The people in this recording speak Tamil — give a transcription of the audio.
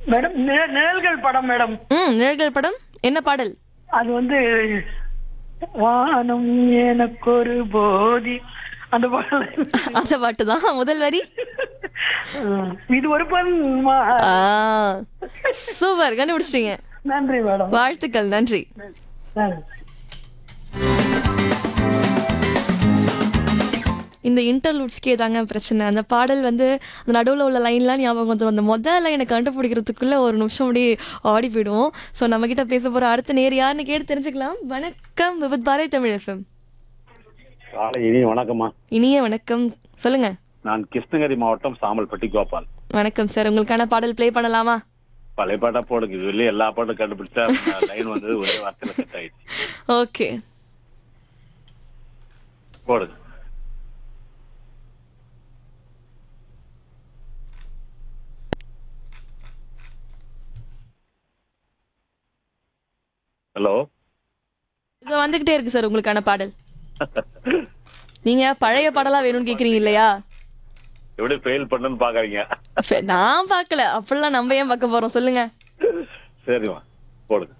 மேடம் நே- நிழல்கள் படம் மேடம் ம் நிழல்கள் படம் என்ன பாடல் அது வந்து வானம் எனக்கொரு போதி அந்த பாடல் அந்த பாட்டு தான் முதல் வரி ம். இது ஒரு பன்மா ஆ சூப்பர் கண்டுபிடிச்சிட்டீங்க நன்றி மேடம் வாழ்த்துக்கள் நன்றி நன்றி இந்த இன்டர்லூட்ஸ்க்கே தாங்க பிரச்சனை அந்த பாடல் வந்து அந்த நடுவில் உள்ள லைன்லாம் ஞாபகம் வந்துடும் அந்த முதல் லைனை கண்டுபிடிக்கிறதுக்குள்ள ஒரு நிமிஷம் அப்படியே ஆடி போயிடுவோம் ஸோ நம்ம கிட்ட பேச போற அடுத்த நேர் யாருன்னு கேட்டு தெரிஞ்சுக்கலாம் வணக்கம் விபத் பாரதி தமிழ் எஃப்எம் காலை இனி வணக்கம்மா இனிய வணக்கம் சொல்லுங்க நான் கிருஷ்ணகிரி மாவட்டம் சாமல்பட்டி கோபால் வணக்கம் சார் உங்களுக்கான பாடல் ப்ளே பண்ணலாமா பழைய பாட்டா போடுங்க இதுல எல்லா பாட்டும் கண்டுபிடிச்சா லைன் வந்தது ஒரே வார்த்தையில கட் ஆயிடுச்சு ஓகே போடுங்க ஹலோ இது வந்துகிட்டே இருக்கு சார் உங்களுக்கான பாடல் நீங்க பழைய பாடலா வேணும்னு கேக்குறீங்க இல்லையா எப்படி ஃபெயில் பண்ணணும்னு பாக்குறீங்க ஃப- நான் பார்க்கல அப்படிலாம் நம்ம ஏன் பார்க்க போறோம் சொல்லுங்க சரிம்மா போடுங்க